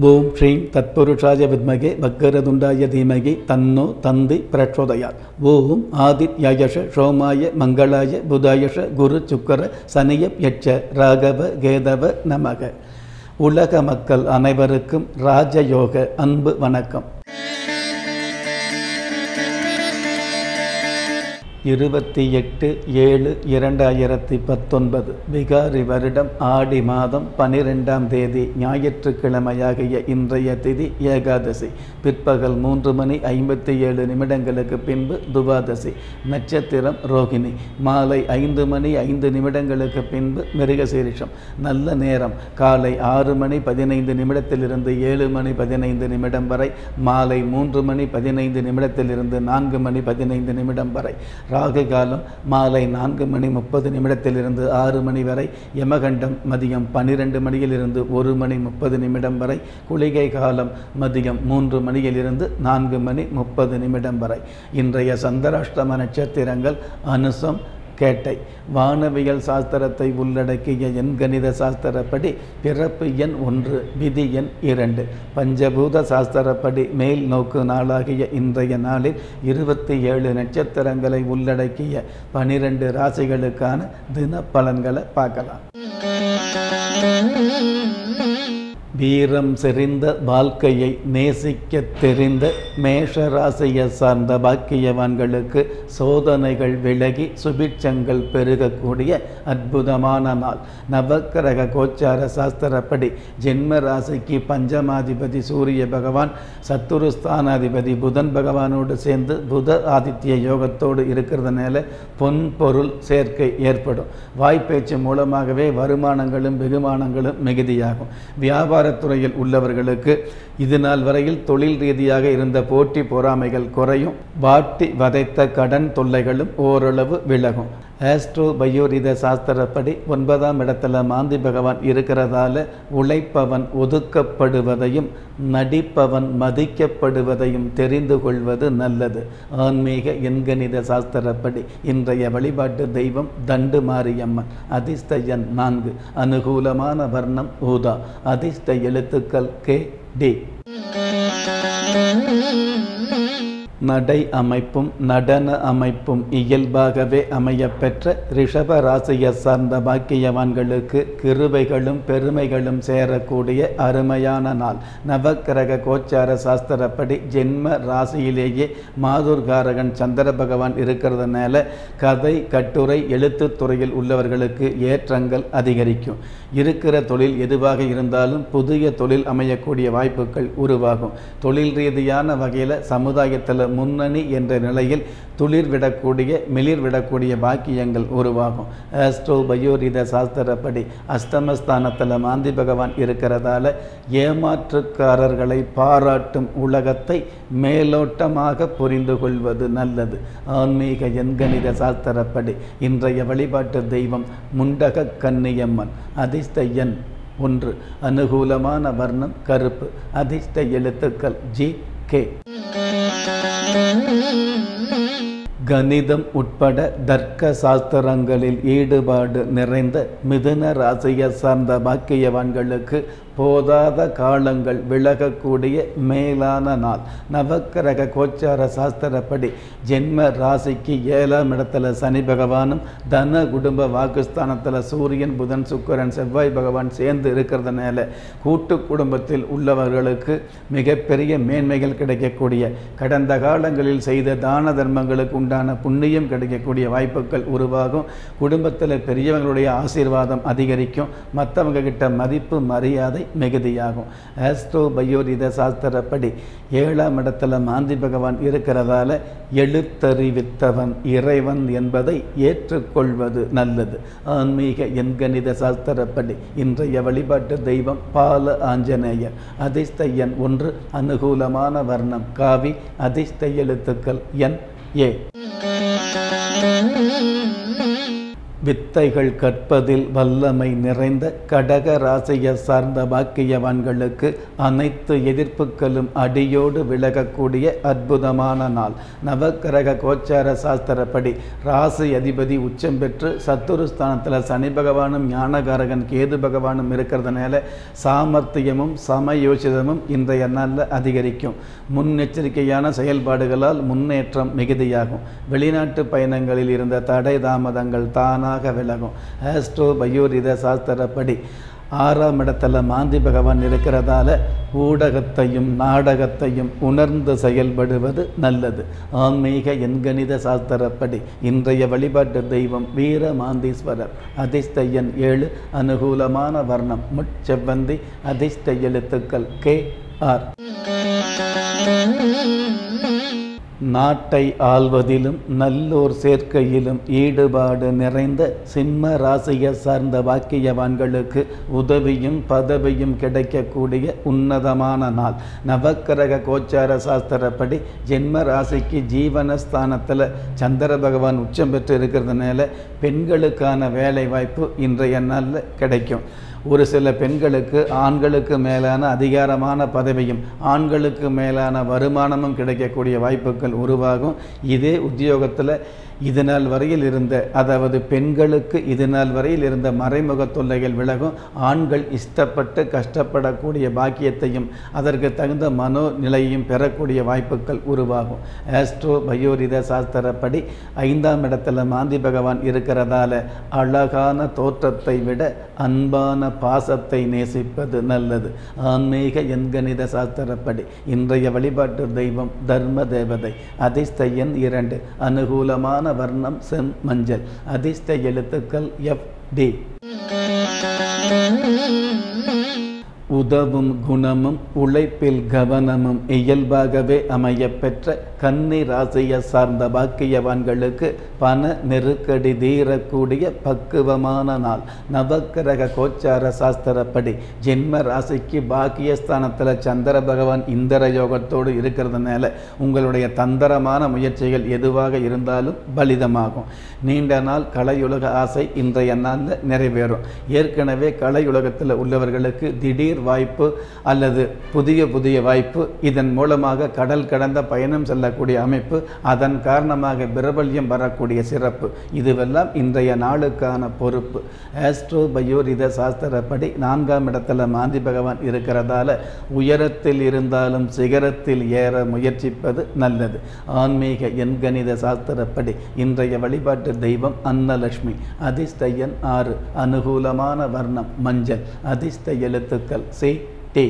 ஓம் ஸ்ரீம் தத்புருஷாய வித்மகே வக்கரதுண்டாய தீமகி தன்னோ தந்தி பிரச்சோதயாத் ஓம் ஆதித்யாயஷ சோமாய மங்களாய புதாயஷ குரு சுக்கர சனியப் யட்ச ராகவ கேதவ நமக உலக மக்கள் அனைவருக்கும் ராஜயோக அன்பு வணக்கம் இருபத்தி எட்டு ஏழு இரண்டாயிரத்தி பத்தொன்பது விகாரி வருடம் ஆடி மாதம் பனிரெண்டாம் தேதி ஞாயிற்றுக்கிழமையாகிய இன்றைய திதி ஏகாதசி பிற்பகல் மூன்று மணி ஐம்பத்தி ஏழு நிமிடங்களுக்கு பின்பு துவாதசி நட்சத்திரம் ரோகிணி மாலை ஐந்து மணி ஐந்து நிமிடங்களுக்கு பின்பு மிருகசீரிஷம் நல்ல நேரம் காலை ஆறு மணி பதினைந்து நிமிடத்திலிருந்து ஏழு மணி பதினைந்து நிமிடம் வரை மாலை மூன்று மணி பதினைந்து நிமிடத்திலிருந்து நான்கு மணி பதினைந்து நிமிடம் வரை ராகு காலம் மாலை நான்கு மணி முப்பது நிமிடத்திலிருந்து ஆறு மணி வரை யமகண்டம் மதியம் பன்னிரெண்டு மணியிலிருந்து ஒரு மணி முப்பது நிமிடம் வரை குளிகை காலம் மதியம் மூன்று மணியிலிருந்து நான்கு மணி முப்பது நிமிடம் வரை இன்றைய சந்திராஷ்டம நட்சத்திரங்கள் அனுசம் கேட்டை வானவியல் சாஸ்திரத்தை உள்ளடக்கிய எண்கணித சாஸ்திரப்படி பிறப்பு எண் ஒன்று விதி எண் இரண்டு பஞ்சபூத சாஸ்திரப்படி மேல் நோக்கு நாளாகிய இன்றைய நாளில் இருபத்தி ஏழு நட்சத்திரங்களை உள்ளடக்கிய பனிரெண்டு ராசிகளுக்கான தின பலன்களை பார்க்கலாம் வீரம் செறிந்த வாழ்க்கையை நேசிக்க தெரிந்த மேஷ ராசியை சார்ந்த பாக்கியவான்களுக்கு சோதனைகள் விலகி சுபிட்சங்கள் பெருகக்கூடிய அற்புதமான நாள் நவக்கிரக கோச்சார சாஸ்திரப்படி ஜென்ம ராசிக்கு பஞ்சமாதிபதி சூரிய பகவான் சத்துருஸ்தானாதிபதி புதன் பகவானோடு சேர்ந்து புத ஆதித்ய யோகத்தோடு இருக்கிறதுனால பொன் பொருள் சேர்க்கை ஏற்படும் வாய்ப்பேச்சு மூலமாகவே வருமானங்களும் வெகுமானங்களும் மிகுதியாகும் வியாபார துறையில் உள்ளவர்களுக்கு இது நாள் வரையில் தொழில் ரீதியாக இருந்த போட்டி பொறாமைகள் குறையும் வாட்டி வதைத்த கடன் தொல்லைகளும் ஓரளவு விலகும் ஆஸ்ட்ரோ பயோரித சாஸ்திரப்படி ஒன்பதாம் இடத்துல மாந்தி பகவான் இருக்கிறதால உழைப்பவன் ஒதுக்கப்படுவதையும் நடிப்பவன் மதிக்கப்படுவதையும் தெரிந்து கொள்வது நல்லது ஆன்மீக எண்கணித சாஸ்திரப்படி இன்றைய வழிபாட்டு தெய்வம் தண்டு மாரியம்மன் அதிர்ஷ்ட எண் நான்கு அனுகூலமான வர்ணம் ஊதா அதிர்ஷ்ட எழுத்துக்கள் கே டி நடை அமைப்பும் நடன அமைப்பும் இயல்பாகவே அமையப்பெற்ற ரிஷப ராசியை சார்ந்த பாக்கியவான்களுக்கு கிருபைகளும் பெருமைகளும் சேரக்கூடிய அருமையான நாள் நவக்கிரக கோச்சார சாஸ்திரப்படி ஜென்ம ராசியிலேயே மாதுர்காரகன் சந்திர பகவான் இருக்கிறதுனால கதை கட்டுரை எழுத்துத் துறையில் உள்ளவர்களுக்கு ஏற்றங்கள் அதிகரிக்கும் இருக்கிற தொழில் எதுவாக இருந்தாலும் புதிய தொழில் அமையக்கூடிய வாய்ப்புகள் உருவாகும் தொழில் ரீதியான வகையில் சமுதாயத்தில் முன்னணி என்ற நிலையில் துளிர் விடக்கூடிய மிளிர் விடக்கூடிய பாக்கியங்கள் உருவாகும் ஆஸ்ட்ரோ பயோரித சாஸ்திரப்படி அஷ்டமஸ்தானத்தில் மாந்தி பகவான் இருக்கிறதால ஏமாற்றுக்காரர்களை பாராட்டும் உலகத்தை மேலோட்டமாக புரிந்து கொள்வது நல்லது ஆன்மீக எண்கணித சாஸ்திரப்படி இன்றைய வழிபாட்டு தெய்வம் முண்டக கன்னியம்மன் அதிர்ஷ்ட எண் ஒன்று அனுகூலமான வர்ணம் கருப்பு அதிர்ஷ்ட எழுத்துக்கள் ஜி கே கணிதம் உட்பட தர்க்க சாஸ்திரங்களில் ஈடுபாடு நிறைந்த மிதுன ராசியை சார்ந்த பாக்கியவான்களுக்கு போதாத காலங்கள் விலகக்கூடிய மேலான நாள் நவக்கிரக கோச்சார சாஸ்திரப்படி ஜென்ம ராசிக்கு ஏழாம் இடத்துல சனி பகவானும் தன குடும்ப வாக்குஸ்தானத்தில் சூரியன் புதன் சுக்கரன் செவ்வாய் பகவான் சேர்ந்து இருக்கிறதுனால கூட்டு குடும்பத்தில் உள்ளவர்களுக்கு மிகப்பெரிய மேன்மைகள் கிடைக்கக்கூடிய கடந்த காலங்களில் செய்த தான தர்மங்களுக்கு உண்டான புண்ணியம் கிடைக்கக்கூடிய வாய்ப்புகள் உருவாகும் குடும்பத்தில் பெரியவங்களுடைய ஆசீர்வாதம் அதிகரிக்கும் மற்றவங்க கிட்ட மதிப்பு மரியாதை மிகுதியாகும் ஆஸ்ட்ரோ பயோரித சாஸ்திரப்படி ஏழாம் இடத்துல மாந்தி பகவான் இருக்கிறதால எழுத்தறிவித்தவன் இறைவன் என்பதை ஏற்றுக்கொள்வது நல்லது ஆன்மீக எண்கணித சாஸ்திரப்படி இன்றைய வழிபாட்டு தெய்வம் பால ஆஞ்சநேயர் அதிர்ஷ்ட எண் ஒன்று அனுகூலமான வர்ணம் காவி அதிர்ஷ்ட எழுத்துக்கள் என் ஏ வித்தைகள் கற்பதில் வல்லமை நிறைந்த கடக ராசியை சார்ந்த பாக்கியவான்களுக்கு அனைத்து எதிர்ப்புகளும் அடியோடு விலகக்கூடிய அற்புதமான நாள் நவக்கிரக கோச்சார சாஸ்திரப்படி ராசி அதிபதி உச்சம் பெற்று சத்துரு ஸ்தானத்தில் சனி பகவானும் ஞானகாரகன் கேது பகவானும் இருக்கிறதுனால சாமர்த்தியமும் சமயோசிதமும் இன்றைய நாளில் அதிகரிக்கும் முன்னெச்சரிக்கையான செயல்பாடுகளால் முன்னேற்றம் மிகுதியாகும் வெளிநாட்டு பயணங்களில் இருந்த தடை தாமதங்கள் தானாக விலகும் ஆஸ்ட்ரோ பயோரித சாஸ்திரப்படி ஆறாம் இடத்துல மாந்தி பகவான் இருக்கிறதால ஊடகத்தையும் நாடகத்தையும் உணர்ந்து செயல்படுவது நல்லது ஆன்மீக எண்கணித சாஸ்திரப்படி இன்றைய வழிபாட்டு தெய்வம் வீர மாந்தீஸ்வரர் அதிர்ஷ்ட எண் ஏழு அனுகூலமான வர்ணம் முட்செவ்வந்தி அதிர்ஷ்ட எழுத்துக்கள் கே ஆர் நாட்டை ஆள்வதிலும் நல்லோர் சேர்க்கையிலும் ஈடுபாடு நிறைந்த சிம்ம ராசியை சார்ந்த வாக்கியவான்களுக்கு உதவியும் பதவியும் கிடைக்கக்கூடிய உன்னதமான நாள் நவக்கிரக கோச்சார சாஸ்திரப்படி ஜென்ம ராசிக்கு ஜீவனஸ்தானத்தில் சந்திர பகவான் உச்சம் பெற்று இருக்கிறதுனால பெண்களுக்கான வேலை வாய்ப்பு இன்றைய நாளில் கிடைக்கும் ஒரு சில பெண்களுக்கு ஆண்களுக்கு மேலான அதிகாரமான பதவியும் ஆண்களுக்கு மேலான வருமானமும் கிடைக்கக்கூடிய வாய்ப்புகள் உருவாகும் இதே உத்தியோகத்தில் இது நாள் வரையில் இருந்த அதாவது பெண்களுக்கு இது நாள் வரையில் இருந்த மறைமுக தொல்லைகள் விலகும் ஆண்கள் இஷ்டப்பட்டு கஷ்டப்படக்கூடிய பாக்கியத்தையும் அதற்கு தகுந்த மனோ நிலையையும் பெறக்கூடிய வாய்ப்புகள் உருவாகும் ஆஸ்ட்ரோ பயோரித சாஸ்திரப்படி ஐந்தாம் இடத்துல மாந்தி பகவான் இருக்கிறதால அழகான தோற்றத்தை விட அன்பான பாசத்தை நேசிப்பது நல்லது ஆன்மீக எண்கணித சாஸ்திரப்படி இன்றைய வழிபாட்டு தெய்வம் தர்ம தேவதை அதிர்ஷ்ட எண் இரண்டு அனுகூலமான வர்ணம் செம் மஞ்சள் அதிர்ஷ்ட எழுத்துக்கள் எஃப் டி உதவும் குணமும் உழைப்பில் கவனமும் இயல்பாகவே அமையப்பெற்ற கன்னி ராசியை சார்ந்த பாக்கியவான்களுக்கு பண நெருக்கடி தீரக்கூடிய பக்குவமான நாள் நவக்கிரக கோச்சார சாஸ்திரப்படி ஜென்ம ராசிக்கு பாக்கியஸ்தானத்தில் சந்திர பகவான் இந்திர யோகத்தோடு இருக்கிறதுனால உங்களுடைய தந்திரமான முயற்சிகள் எதுவாக இருந்தாலும் பலிதமாகும் நீண்ட நாள் கலையுலக ஆசை இன்றைய நாளில் நிறைவேறும் ஏற்கனவே கலையுலகத்தில் உள்ளவர்களுக்கு திடீர் வாய்ப்பு அல்லது புதிய புதிய வாய்ப்பு இதன் மூலமாக கடல் கடந்த பயணம் செல்லக்கூடிய அமைப்பு அதன் காரணமாக பிரபல்யம் வரக்கூடிய சிறப்பு இதுவெல்லாம் இன்றைய நாளுக்கான பொறுப்பு ஆஸ்ட்ரோ பயோரித சாஸ்திரப்படி நான்காம் இடத்துல மாந்தி பகவான் இருக்கிறதால உயரத்தில் இருந்தாலும் சிகரத்தில் ஏற முயற்சிப்பது நல்லது ஆன்மீக எண்கணித சாஸ்திரப்படி இன்றைய வழிபாட்டு தெய்வம் அன்னலட்சுமி அதிர்ஷ்ட எண் ஆறு அனுகூலமான வர்ணம் மஞ்சள் அதிர்ஷ்ட எழுத்துக்கள் சி டி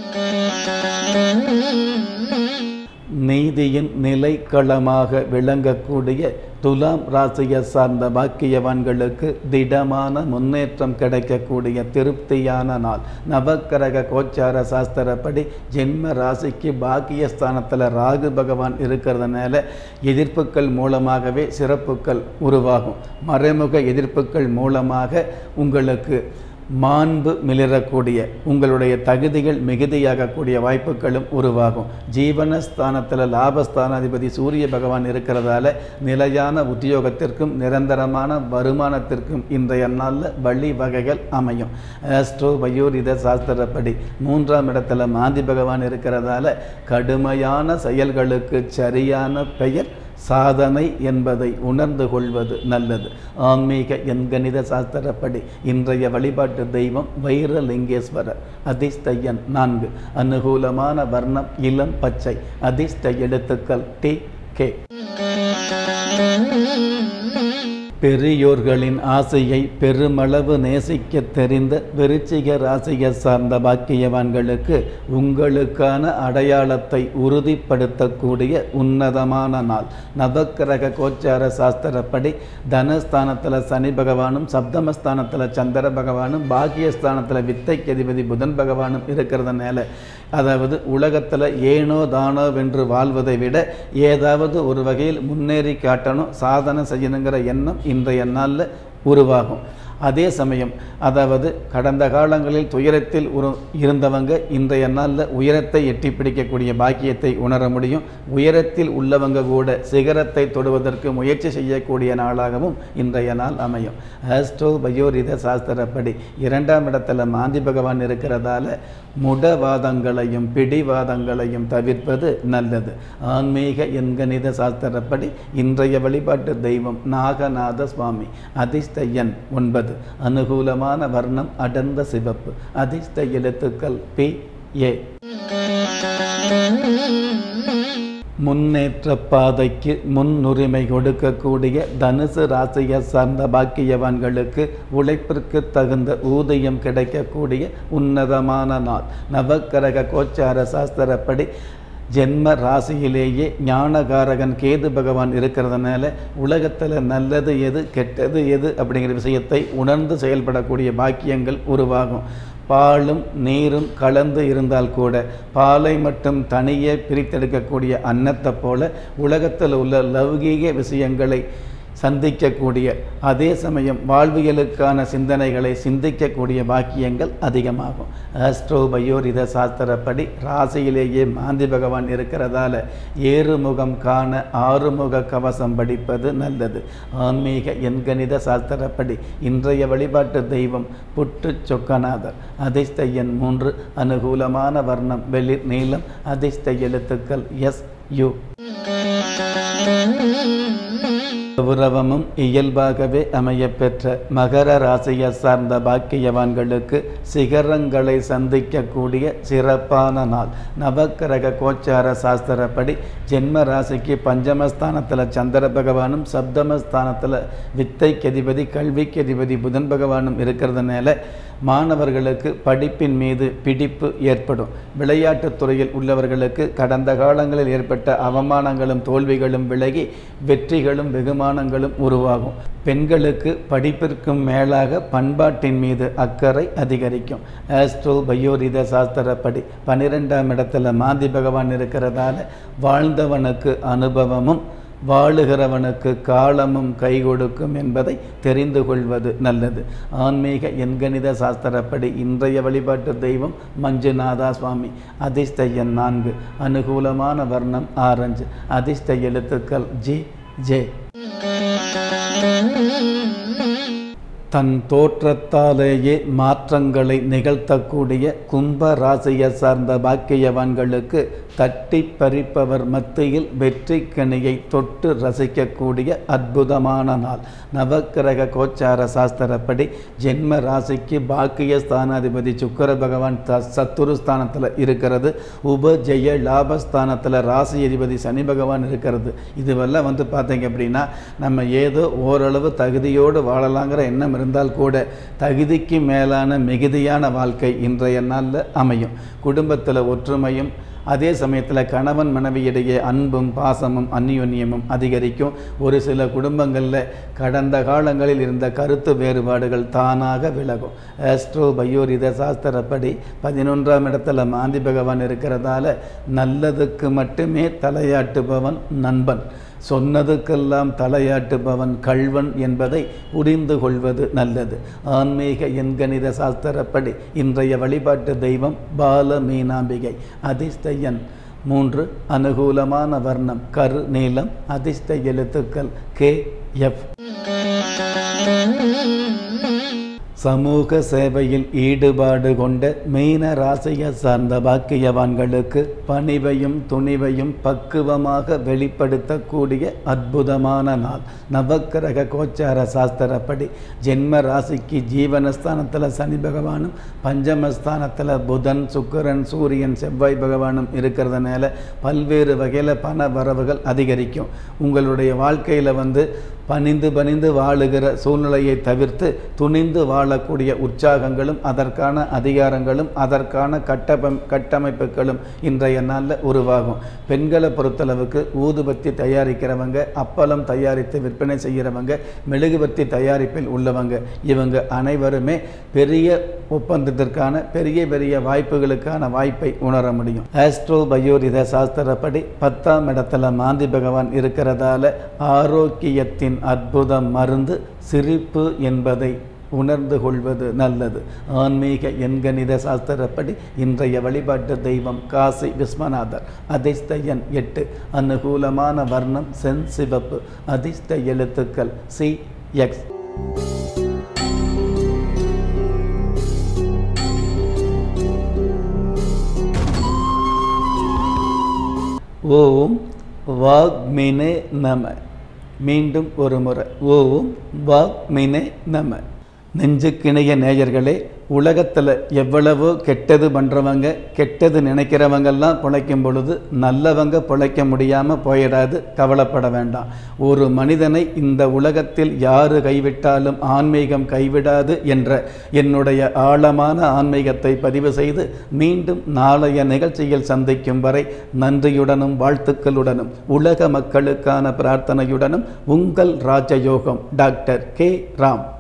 நீதியின் நிலைக்களமாக விளங்கக்கூடிய துலாம் ராசியை சார்ந்த பாக்கியவான்களுக்கு திடமான முன்னேற்றம் கிடைக்கக்கூடிய திருப்தியான நாள் நவக்கிரக கோச்சார சாஸ்திரப்படி ஜென்ம ராசிக்கு பாக்கியஸ்தானத்தில் ராகு பகவான் இருக்கிறதுனால எதிர்ப்புகள் மூலமாகவே சிறப்புகள் உருவாகும் மறைமுக எதிர்ப்புகள் மூலமாக உங்களுக்கு மாண்பு மிளிரக்கூடிய உங்களுடைய தகுதிகள் மிகுதியாகக்கூடிய வாய்ப்புகளும் உருவாகும் ஜீவனஸ்தானத்தில் லாபஸ்தானாதிபதி சூரிய பகவான் இருக்கிறதால நிலையான உத்தியோகத்திற்கும் நிரந்தரமான வருமானத்திற்கும் இன்றைய நாளில் வழி வகைகள் அமையும் ஆஸ்ட்ரோ பயோரித சாஸ்திரப்படி மூன்றாம் இடத்துல மாந்தி பகவான் இருக்கிறதால கடுமையான செயல்களுக்கு சரியான பெயர் சாதனை என்பதை உணர்ந்து கொள்வது நல்லது ஆன்மீக எண்கணித சாஸ்திரப்படி இன்றைய வழிபாட்டு தெய்வம் வைரலிங்கேஸ்வரர் அதிர்ஷ்ட எண் நான்கு அனுகூலமான வர்ணம் இளம் பச்சை அதிர்ஷ்ட எழுத்துக்கள் டி கே பெரியோர்களின் ஆசையை பெருமளவு நேசிக்க தெரிந்த விருச்சிக ராசியை சார்ந்த பாக்கியவான்களுக்கு உங்களுக்கான அடையாளத்தை உறுதிப்படுத்தக்கூடிய உன்னதமான நாள் நவக்கிரக கோச்சார சாஸ்திரப்படி தனஸ்தானத்தில் சனி பகவானும் சப்தமஸ்தானத்தில் சந்திர பகவானும் பாக்கியஸ்தானத்தில் வித்தைக்கு அதிபதி புதன் பகவானும் இருக்கிறதுனால அதாவது உலகத்தில் ஏனோ தானோ வென்று வாழ்வதை விட ஏதாவது ஒரு வகையில் முன்னேறி காட்டணும் சாதனை செய்யணுங்கிற எண்ணம் இன்றைய நாளில் உருவாகும் அதே சமயம் அதாவது கடந்த காலங்களில் துயரத்தில் ஒரு இருந்தவங்க இன்றைய நாளில் உயரத்தை எட்டி பிடிக்கக்கூடிய பாக்கியத்தை உணர முடியும் உயரத்தில் உள்ளவங்க கூட சிகரத்தை தொடுவதற்கு முயற்சி செய்யக்கூடிய நாளாகவும் இன்றைய நாள் அமையும் ஆஸ்ட்ரோ பயோரித சாஸ்திரப்படி இரண்டாம் இடத்துல மாந்தி பகவான் இருக்கிறதால முடவாதங்களையும் பிடிவாதங்களையும் தவிர்ப்பது நல்லது ஆன்மீக எண்கணித சாஸ்திரப்படி இன்றைய வழிபாட்டு தெய்வம் நாகநாத சுவாமி அதிர்ஷ்ட எண் ஒன்பது அனுகூலமான வர்ணம் அடர்ந்த சிவப்பு அதிர்ஷ்ட எழுத்துக்கள் பி ஏ முன்னேற்ற பாதைக்கு முன்னுரிமை கொடுக்கக்கூடிய தனுசு ராசியை சார்ந்த பாக்கியவான்களுக்கு உழைப்பிற்கு தகுந்த ஊதியம் கிடைக்கக்கூடிய உன்னதமான நாள் நவக்கிரக கோச்சார சாஸ்திரப்படி ஜென்ம ராசியிலேயே ஞானகாரகன் கேது பகவான் இருக்கிறதுனால உலகத்தில் நல்லது எது கெட்டது எது அப்படிங்கிற விஷயத்தை உணர்ந்து செயல்படக்கூடிய பாக்கியங்கள் உருவாகும் பாலும் நீரும் கலந்து இருந்தால் கூட பாலை மட்டும் தனியே பிரித்தெடுக்கக்கூடிய அன்னத்தை போல உலகத்தில் உள்ள லௌகீக விஷயங்களை சந்திக்கக்கூடிய அதே சமயம் வாழ்வியலுக்கான சிந்தனைகளை சிந்திக்கக்கூடிய பாக்கியங்கள் அதிகமாகும் ஆஸ்ட்ரோ பயோரித சாஸ்திரப்படி ராசியிலேயே மாந்தி பகவான் இருக்கிறதால ஏறுமுகம் காண ஆறுமுக கவசம் படிப்பது நல்லது ஆன்மீக எண்கணித சாஸ்திரப்படி இன்றைய வழிபாட்டு தெய்வம் புட்டு சொக்கநாதர் அதிர்ஷ்ட எண் மூன்று அனுகூலமான வர்ணம் வெளிர் நீளம் அதிர்ஷ்ட எழுத்துக்கள் எஸ் யு கௌரவமும் இயல்பாகவே அமையப்பெற்ற மகர ராசியை சார்ந்த பாக்கியவான்களுக்கு சிகரங்களை சந்திக்கக்கூடிய சிறப்பான நாள் நவக்கிரக கோச்சார சாஸ்திரப்படி ஜென்ம ராசிக்கு பஞ்சமஸ்தானத்தில் சந்திர பகவானும் சப்தமஸ்தானத்தில் வித்தைக்கு அதிபதி கல்விக்கு அதிபதி புதன் பகவானும் இருக்கிறதுனால மாணவர்களுக்கு படிப்பின் மீது பிடிப்பு ஏற்படும் விளையாட்டுத் துறையில் உள்ளவர்களுக்கு கடந்த காலங்களில் ஏற்பட்ட அவமானங்களும் தோல்விகளும் விலகி வெற்றிகளும் வெகுமானங்களும் உருவாகும் பெண்களுக்கு படிப்பிற்கும் மேலாக பண்பாட்டின் மீது அக்கறை அதிகரிக்கும் ஆஸ்ட்ரோ பயோரித சாஸ்திரப்படி பன்னிரெண்டாம் இடத்துல மாந்தி பகவான் இருக்கிறதால வாழ்ந்தவனுக்கு அனுபவமும் வாழுகிறவனுக்கு காலமும் கை கொடுக்கும் என்பதை தெரிந்து கொள்வது நல்லது ஆன்மீக எண்கணித சாஸ்திரப்படி இன்றைய வழிபாட்டு தெய்வம் மஞ்சுநாதா சுவாமி அதிர்ஷ்ட எண் நான்கு அனுகூலமான வர்ணம் ஆரஞ்சு அதிர்ஷ்ட எழுத்துக்கள் ஜி ஜே தன் தோற்றத்தாலேயே மாற்றங்களை நிகழ்த்தக்கூடிய கும்ப ராசியை சார்ந்த பாக்கியவான்களுக்கு தட்டி பறிப்பவர் மத்தியில் வெற்றி கனியை தொட்டு ரசிக்கக்கூடிய அற்புதமான நாள் நவக்கிரக கோச்சார சாஸ்திரப்படி ஜென்ம ராசிக்கு பாக்கிய ஸ்தானாதிபதி சுக்கர பகவான் த சத்துரு ஸ்தானத்தில் இருக்கிறது உபஜெய லாபஸ்தானத்தில் ராசி அதிபதி சனி பகவான் இருக்கிறது இதுவெல்லாம் வந்து பார்த்தீங்க அப்படின்னா நம்ம ஏதோ ஓரளவு தகுதியோடு வாழலாங்கிற எண்ணம் இருந்தால் கூட தகுதிக்கு மேலான மிகுதியான வாழ்க்கை இன்றைய நாளில் அமையும் குடும்பத்தில் ஒற்றுமையும் அதே சமயத்தில் கணவன் மனைவியிடையே அன்பும் பாசமும் அந்நியோன்யமும் அதிகரிக்கும் ஒரு சில குடும்பங்களில் கடந்த காலங்களில் இருந்த கருத்து வேறுபாடுகள் தானாக விலகும் ஆஸ்ட்ரோ பயோரித சாஸ்திரப்படி பதினொன்றாம் இடத்துல மாந்தி பகவான் இருக்கிறதால நல்லதுக்கு மட்டுமே தலையாட்டுபவன் நண்பன் சொன்னதுக்கெல்லாம் தலையாட்டுபவன் கள்வன் என்பதை புரிந்து கொள்வது நல்லது ஆன்மீக எண்கணித சாஸ்திரப்படி இன்றைய வழிபாட்டு தெய்வம் பால மீனாம்பிகை அதிர்ஷ்ட எண் மூன்று அனுகூலமான வர்ணம் கரு நீளம் அதிர்ஷ்ட எழுத்துக்கள் கே எஃப் சமூக சேவையில் ஈடுபாடு கொண்ட மீன ராசியை சார்ந்த பாக்கியவான்களுக்கு பணிவையும் துணிவையும் பக்குவமாக வெளிப்படுத்தக்கூடிய அற்புதமான நாள் நவக்கிரக கோச்சார சாஸ்திரப்படி ஜென்ம ராசிக்கு ஜீவனஸ்தானத்தில் சனி பகவானும் பஞ்சமஸ்தானத்தில் புதன் சுக்கிரன் சூரியன் செவ்வாய் பகவானும் இருக்கிறதுனால பல்வேறு வகையில் பண வரவுகள் அதிகரிக்கும் உங்களுடைய வாழ்க்கையில் வந்து பணிந்து பணிந்து வாழுகிற சூழ்நிலையை தவிர்த்து துணிந்து வாழக்கூடிய உற்சாகங்களும் அதற்கான அதிகாரங்களும் அதற்கான கட்டபம் கட்டமைப்புகளும் இன்றைய நாளில் உருவாகும் பெண்களை பொறுத்தளவுக்கு ஊதுபத்தி தயாரிக்கிறவங்க அப்பளம் தயாரித்து விற்பனை செய்கிறவங்க மெழுகுபத்தி தயாரிப்பில் உள்ளவங்க இவங்க அனைவருமே பெரிய ஒப்பந்தத்திற்கான பெரிய பெரிய வாய்ப்புகளுக்கான வாய்ப்பை உணர முடியும் ஆஸ்ட்ரோ பயோரித சாஸ்திரப்படி பத்தாம் இடத்துல மாந்தி பகவான் இருக்கிறதால ஆரோக்கியத்தின் அற்புத மருந்து சிரிப்பு என்பதை உணர்ந்து கொள்வது நல்லது ஆன்மீக எண்கணித சாஸ்திரப்படி இன்றைய வழிபாட்டு தெய்வம் காசி விஸ்வநாதர் அதிர்ஷ்ட எண் எட்டு அனுகூலமான வர்ணம் சென் சிவப்பு அதிர்ஷ்ட எழுத்துக்கள் சி எக்ஸ் ஓம் வாக்மினே நம மீண்டும் ஒரு முறை ஓம் வாக்மினே நம நெஞ்சுக்கிணைய நேயர்களே உலகத்தில் எவ்வளவோ கெட்டது பண்ணுறவங்க கெட்டது நினைக்கிறவங்கெல்லாம் பிழைக்கும் பொழுது நல்லவங்க பிழைக்க முடியாமல் போயிடாது கவலைப்பட வேண்டாம் ஒரு மனிதனை இந்த உலகத்தில் யாரு கைவிட்டாலும் ஆன்மீகம் கைவிடாது என்ற என்னுடைய ஆழமான ஆன்மீகத்தை பதிவு செய்து மீண்டும் நாளைய நிகழ்ச்சியில் சந்திக்கும் வரை நன்றியுடனும் வாழ்த்துக்களுடனும் உலக மக்களுக்கான பிரார்த்தனையுடனும் உங்கள் ராஜயோகம் டாக்டர் கே ராம்